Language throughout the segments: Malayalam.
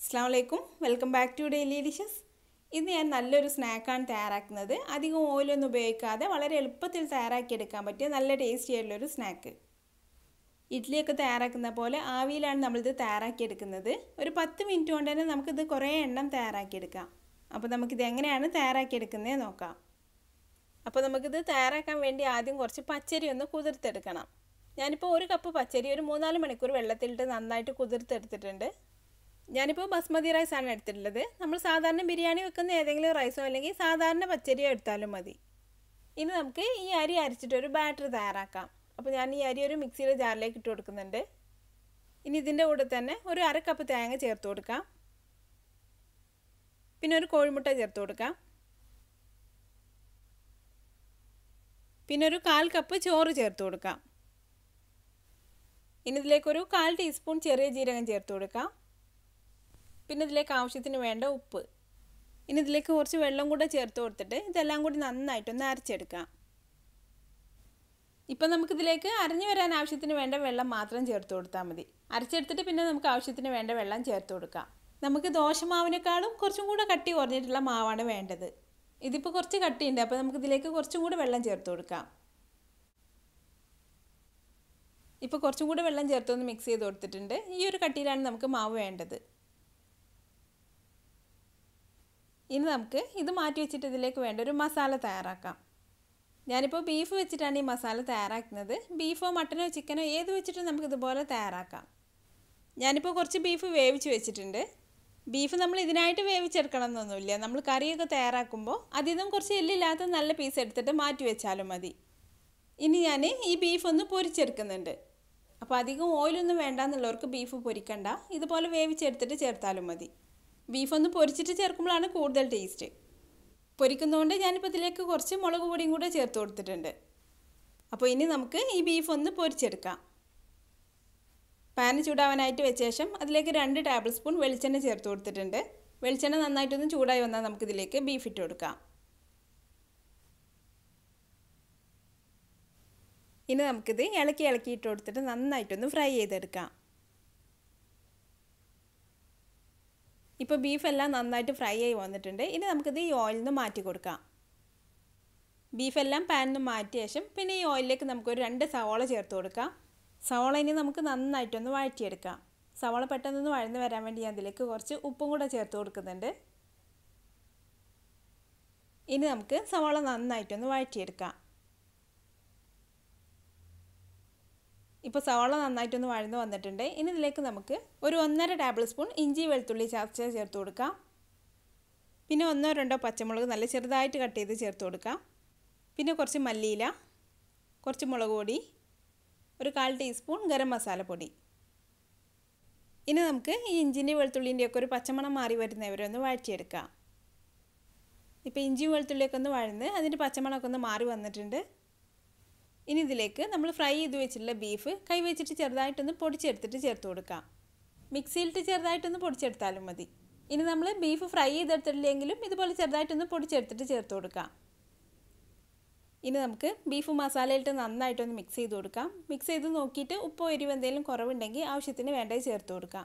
അസ്സാം വലൈക്കും welcome back to daily dishes ഇന്ന് ഞാൻ നല്ലൊരു സ്നാക്കാണ് തയ്യാറാക്കുന്നത് അധികം ഓയിലൊന്നും ഉപയോഗിക്കാതെ വളരെ എളുപ്പത്തിൽ തയ്യാറാക്കിയെടുക്കാൻ പറ്റിയ നല്ല ടേസ്റ്റി ആയിട്ടുള്ളൊരു സ്നാക്ക് ഇഡ്ഡലിയൊക്കെ തയ്യാറാക്കുന്ന പോലെ ആവിയിലാണ് നമ്മളിത് തയ്യാറാക്കിയെടുക്കുന്നത് ഒരു പത്ത് മിനിറ്റ് കൊണ്ട് തന്നെ നമുക്കിത് കുറേ എണ്ണം തയ്യാറാക്കിയെടുക്കാം അപ്പോൾ നമുക്കിത് എങ്ങനെയാണ് തയ്യാറാക്കിയെടുക്കുന്നത് നോക്കാം അപ്പോൾ നമുക്കിത് തയ്യാറാക്കാൻ വേണ്ടി ആദ്യം കുറച്ച് പച്ചരി ഒന്ന് കുതിർത്തെടുക്കണം ഞാനിപ്പോൾ ഒരു കപ്പ് പച്ചരി ഒരു മൂന്നാല് മണിക്കൂർ വെള്ളത്തിലിട്ട് നന്നായിട്ട് കുതിർത്തെടുത്തിട്ടുണ്ട് ഞാനിപ്പോൾ ബസ്മതി റൈസ് ആണ് എടുത്തിട്ടുള്ളത് നമ്മൾ സാധാരണ ബിരിയാണി വെക്കുന്ന ഏതെങ്കിലും റൈസോ അല്ലെങ്കിൽ സാധാരണ പച്ചരിയോ എടുത്താലും മതി ഇനി നമുക്ക് ഈ അരി അരച്ചിട്ട് ഒരു ബാറ്റർ തയ്യാറാക്കാം അപ്പോൾ ഞാൻ ഈ അരി ഒരു മിക്സിയുടെ ജാറിലേക്ക് ഇട്ട് കൊടുക്കുന്നുണ്ട് ഇനി ഇതിൻ്റെ കൂടെ തന്നെ ഒരു അര കപ്പ് തേങ്ങ ചേർത്ത് കൊടുക്കാം പിന്നെ ഒരു കോഴിമുട്ട ചേർത്ത് കൊടുക്കാം പിന്നെ ഒരു കാൽ കപ്പ് ചോറ് ചേർത്ത് കൊടുക്കാം ഇനി ഇതിലേക്കൊരു കാൽ ടീസ്പൂൺ ചെറിയ ജീരകം ചേർത്ത് കൊടുക്കാം പിന്നെ ഇതിലേക്ക് ആവശ്യത്തിന് വേണ്ട ഉപ്പ് ഇനി ഇതിലേക്ക് കുറച്ച് വെള്ളം കൂടെ ചേർത്ത് കൊടുത്തിട്ട് ഇതെല്ലാം കൂടി നന്നായിട്ടൊന്ന് അരച്ചെടുക്കാം ഇപ്പം നമുക്കിതിലേക്ക് അരഞ്ഞു വരാൻ ആവശ്യത്തിന് വേണ്ട വെള്ളം മാത്രം ചേർത്ത് കൊടുത്താൽ മതി അരച്ചെടുത്തിട്ട് പിന്നെ നമുക്ക് ആവശ്യത്തിന് വേണ്ട വെള്ളം ചേർത്ത് കൊടുക്കാം നമുക്ക് ദോശമാവിനേക്കാളും കുറച്ചും കൂടെ കട്ടി കുറഞ്ഞിട്ടുള്ള മാവാണ് വേണ്ടത് ഇതിപ്പോൾ കുറച്ച് കട്ടിയുണ്ട് അപ്പോൾ നമുക്കിതിലേക്ക് കുറച്ചും കൂടെ വെള്ളം ചേർത്ത് കൊടുക്കാം ഇപ്പോൾ കുറച്ചും കൂടെ വെള്ളം ചേർത്തൊന്ന് മിക്സ് ചെയ്ത് കൊടുത്തിട്ടുണ്ട് ഈ ഒരു കട്ടിയിലാണ് നമുക്ക് മാവ് വേണ്ടത് ഇനി നമുക്ക് ഇത് മാറ്റി വെച്ചിട്ട് ഇതിലേക്ക് വേണ്ട ഒരു മസാല തയ്യാറാക്കാം ഞാനിപ്പോൾ ബീഫ് വെച്ചിട്ടാണ് ഈ മസാല തയ്യാറാക്കുന്നത് ബീഫോ മട്ടനോ ചിക്കനോ ഏത് വെച്ചിട്ടും നമുക്ക് ഇതുപോലെ തയ്യാറാക്കാം ഞാനിപ്പോൾ കുറച്ച് ബീഫ് വേവിച്ച് വെച്ചിട്ടുണ്ട് ബീഫ് നമ്മൾ ഇതിനായിട്ട് വേവിച്ചെടുക്കണം എന്നൊന്നുമില്ല നമ്മൾ കറിയൊക്കെ തയ്യാറാക്കുമ്പോൾ അതിൽ കുറച്ച് എല്ലില്ലാത്ത നല്ല പീസ് എടുത്തിട്ട് മാറ്റി വെച്ചാലും മതി ഇനി ഞാൻ ഈ ബീഫ് ഒന്ന് പൊരിച്ചെടുക്കുന്നുണ്ട് അപ്പോൾ അധികം ഓയിലൊന്നും വേണ്ടാന്നുള്ളവർക്ക് ബീഫ് പൊരിക്കണ്ട ഇതുപോലെ വേവിച്ചെടുത്തിട്ട് ചേർത്താലും മതി ബീഫ് ഒന്ന് പൊരിച്ചിട്ട് ചേർക്കുമ്പോഴാണ് കൂടുതൽ ടേസ്റ്റ് പൊരിക്കുന്നതുകൊണ്ട് ഞാനിപ്പോൾ ഇതിലേക്ക് കുറച്ച് മുളക് പൊടിയും കൂടെ ചേർത്ത് കൊടുത്തിട്ടുണ്ട് അപ്പോൾ ഇനി നമുക്ക് ഈ ബീഫ് ഒന്ന് പൊരിച്ചെടുക്കാം പാന് ചൂടാവാനായിട്ട് വെച്ച ശേഷം അതിലേക്ക് രണ്ട് ടേബിൾ സ്പൂൺ വെളിച്ചെണ്ണ ചേർത്ത് കൊടുത്തിട്ടുണ്ട് വെളിച്ചെണ്ണ നന്നായിട്ടൊന്ന് ചൂടായി വന്നാൽ നമുക്കിതിലേക്ക് ബീഫ് ഇട്ട് കൊടുക്കാം ഇനി നമുക്കിത് ഇളക്കി ഇളക്കി ഇട്ട് കൊടുത്തിട്ട് നന്നായിട്ടൊന്ന് ഫ്രൈ ചെയ്തെടുക്കാം ഇപ്പോൾ ബീഫെല്ലാം നന്നായിട്ട് ഫ്രൈ ആയി വന്നിട്ടുണ്ട് ഇനി നമുക്കിത് ഈ ഓയിലിൽ നിന്ന് മാറ്റി കൊടുക്കാം ബീഫെല്ലാം പാനിൽ നിന്ന് മാറ്റിയ ശേഷം പിന്നെ ഈ ഓയിലിലേക്ക് നമുക്കൊരു രണ്ട് സവോള ചേർത്ത് കൊടുക്കാം സവോള ഇനി നമുക്ക് നന്നായിട്ടൊന്ന് വഴറ്റിയെടുക്കാം സവോള പെട്ടെന്നൊന്ന് വഴന്ന് വരാൻ വേണ്ടി ഞാൻ അതിലേക്ക് കുറച്ച് ഉപ്പും കൂടെ ചേർത്ത് കൊടുക്കുന്നുണ്ട് ഇനി നമുക്ക് സവോള നന്നായിട്ടൊന്ന് വഴറ്റിയെടുക്കാം ഇപ്പോൾ സവാള നന്നായിട്ടൊന്ന് വഴന്ന് വന്നിട്ടുണ്ട് ഇനി ഇതിലേക്ക് നമുക്ക് ഒരു ഒന്നര ടേബിൾ സ്പൂൺ ഇഞ്ചി വെളുത്തുള്ളി ചതച്ച ചേർത്ത് കൊടുക്കാം പിന്നെ ഒന്നോ രണ്ടോ പച്ചമുളക് നല്ല ചെറുതായിട്ട് കട്ട് ചെയ്ത് ചേർത്ത് കൊടുക്കാം പിന്നെ കുറച്ച് മല്ലിയില കുറച്ച് മുളക് പൊടി ഒരു കാൽ ടീസ്പൂൺ ഗരം മസാലപ്പൊടി ഇനി നമുക്ക് ഈ ഇഞ്ചിൻ്റെ വെളുത്തുള്ളിൻ്റെയൊക്കെ ഒരു പച്ചമണം മാറി വരുന്നവരെ ഒന്ന് വഴറ്റിയെടുക്കാം ഇപ്പോൾ ഇഞ്ചി വെളുത്തുള്ളിയൊക്കെ ഒന്ന് വഴന്ന് അതിൻ്റെ പച്ചമണമൊക്കെ ഒന്ന് മാറി വന്നിട്ടുണ്ട് ഇനി ഇതിലേക്ക് നമ്മൾ ഫ്രൈ ചെയ്ത് വെച്ചിട്ടുള്ള ബീഫ് കൈ വെച്ചിട്ട് ചെറുതായിട്ടൊന്ന് പൊടിച്ചെടുത്തിട്ട് ചേർത്ത് കൊടുക്കാം മിക്സിയിലിട്ട് ചെറുതായിട്ടൊന്ന് പൊടിച്ചെടുത്താലും മതി ഇനി നമ്മൾ ബീഫ് ഫ്രൈ ചെയ്തെടുത്തിട്ടില്ലെങ്കിലും ഇതുപോലെ ചെറുതായിട്ടൊന്ന് പൊടിച്ചെടുത്തിട്ട് ചേർത്ത് കൊടുക്കാം ഇനി നമുക്ക് ബീഫ് മസാലയിലിട്ട് നന്നായിട്ടൊന്ന് മിക്സ് ചെയ്ത് കൊടുക്കാം മിക്സ് ചെയ്ത് നോക്കിയിട്ട് ഉപ്പോ എരിവ് എന്തെങ്കിലും കുറവുണ്ടെങ്കിൽ ആവശ്യത്തിന് വേണ്ടത് ചേർത്ത് കൊടുക്കാം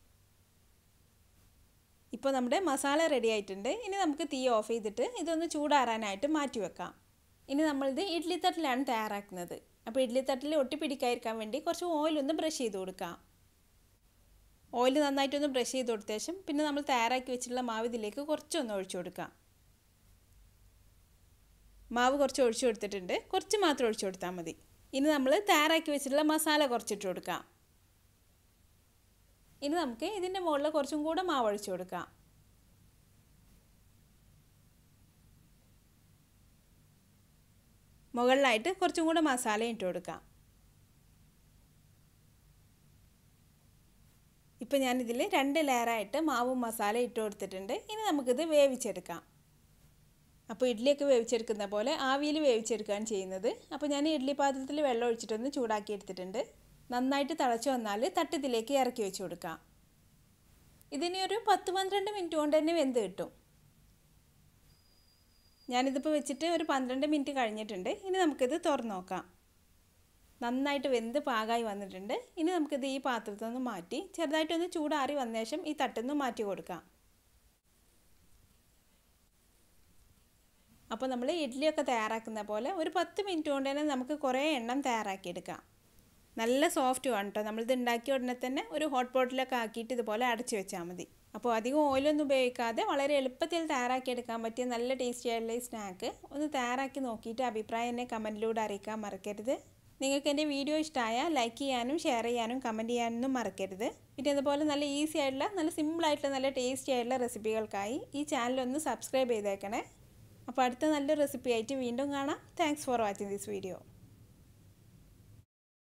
ഇപ്പോൾ നമ്മുടെ മസാല റെഡി ആയിട്ടുണ്ട് ഇനി നമുക്ക് തീ ഓഫ് ചെയ്തിട്ട് ഇതൊന്ന് ചൂടാറാനായിട്ട് മാറ്റി വെക്കാം ഇനി നമ്മളിത് ഇഡ്ഡലി തട്ടിലാണ് തയ്യാറാക്കുന്നത് അപ്പോൾ ഇഡ്ഡലി തട്ടിൽ ഒട്ടിപ്പിടിക്കാതിരിക്കാൻ വേണ്ടി കുറച്ച് ഓയിലൊന്ന് ബ്രഷ് ചെയ്ത് കൊടുക്കാം ഓയിൽ നന്നായിട്ടൊന്ന് ബ്രഷ് ചെയ്ത് കൊടുത്ത ശേഷം പിന്നെ നമ്മൾ തയ്യാറാക്കി വെച്ചിട്ടുള്ള മാവ് ഇതിലേക്ക് കുറച്ചൊന്ന് ഒഴിച്ചു കൊടുക്കാം മാവ് കുറച്ച് ഒഴിച്ചു കൊടുത്തിട്ടുണ്ട് കുറച്ച് മാത്രം ഒഴിച്ചു കൊടുത്താൽ മതി ഇനി നമ്മൾ തയ്യാറാക്കി വെച്ചിട്ടുള്ള മസാല കുറച്ചിട്ട് കൊടുക്കാം ഇനി നമുക്ക് ഇതിൻ്റെ മുകളിൽ കുറച്ചും കൂടെ മാവ് ഒഴിച്ചു കൊടുക്കാം മുകളിലായിട്ട് കുറച്ചും കൂടെ മസാല ഇട്ട് കൊടുക്കാം ഇപ്പം ഞാനിതിൽ രണ്ട് ലെയറായിട്ട് മാവും മസാല ഇട്ട് കൊടുത്തിട്ടുണ്ട് ഇനി നമുക്കിത് വേവിച്ചെടുക്കാം അപ്പോൾ ഇഡ്ഡലിയൊക്കെ വേവിച്ചെടുക്കുന്ന പോലെ ആവിയിൽ വേവിച്ചെടുക്കുകയാണ് ചെയ്യുന്നത് അപ്പോൾ ഞാൻ ഇഡ്ഡലി പാത്രത്തിൽ വെള്ളം ഒഴിച്ചിട്ടൊന്ന് ചൂടാക്കി എടുത്തിട്ടുണ്ട് നന്നായിട്ട് തിളച്ച് വന്നാൽ തട്ടിതിലേക്ക് ഇറക്കി വെച്ച് കൊടുക്കാം ഇതിനി ഒരു പത്ത് പന്ത്രണ്ട് മിനിറ്റ് കൊണ്ട് തന്നെ വെന്ത് കിട്ടും ഞാനിതിപ്പോൾ വെച്ചിട്ട് ഒരു പന്ത്രണ്ട് മിനിറ്റ് കഴിഞ്ഞിട്ടുണ്ട് ഇനി നമുക്കിത് തുറന്ന് നോക്കാം നന്നായിട്ട് വെന്ത് പാകമായി വന്നിട്ടുണ്ട് ഇനി നമുക്കിത് ഈ പാത്രത്തിൽ നിന്ന് മാറ്റി ചെറുതായിട്ടൊന്ന് ചൂടാറി വന്ന ശേഷം ഈ തട്ടിൽ നിന്ന് മാറ്റി കൊടുക്കാം അപ്പോൾ നമ്മൾ ഇഡ്ഡലിയൊക്കെ തയ്യാറാക്കുന്ന പോലെ ഒരു പത്ത് മിനിറ്റ് കൊണ്ട് തന്നെ നമുക്ക് കുറേ എണ്ണം തയ്യാറാക്കിയെടുക്കാം നല്ല സോഫ്റ്റും ആണ് കേട്ടോ നമ്മളിത് ഉണ്ടാക്കിയ ഉടനെ തന്നെ ഒരു ഹോട്ട് പോട്ടിലൊക്കെ ആക്കിയിട്ട് ഇതുപോലെ അടച്ചു വെച്ചാൽ മതി അപ്പോൾ അധികം ഓയിലൊന്നും ഉപയോഗിക്കാതെ വളരെ എളുപ്പത്തിൽ തയ്യാറാക്കിയെടുക്കാൻ പറ്റിയ നല്ല ടേസ്റ്റി ആയിട്ടുള്ള ഈ സ്നാക്ക് ഒന്ന് തയ്യാറാക്കി നോക്കിയിട്ട് അഭിപ്രായം എന്നെ കമൻറ്റിലൂടെ അറിയിക്കാൻ മറക്കരുത് നിങ്ങൾക്ക് എൻ്റെ വീഡിയോ ഇഷ്ടമായാൽ ലൈക്ക് ചെയ്യാനും ഷെയർ ചെയ്യാനും കമൻറ്റ് ചെയ്യാനൊന്നും മറക്കരുത് പിന്നെ അതുപോലെ നല്ല ഈസി ആയിട്ടുള്ള നല്ല സിമ്പിളായിട്ടുള്ള നല്ല ടേസ്റ്റി ആയിട്ടുള്ള റെസിപ്പികൾക്കായി ഈ ചാനലൊന്ന് സബ്സ്ക്രൈബ് ചെയ്തേക്കണേ അപ്പോൾ അടുത്ത നല്ല റെസിപ്പി ആയിട്ട് വീണ്ടും കാണാം thanks for watching this video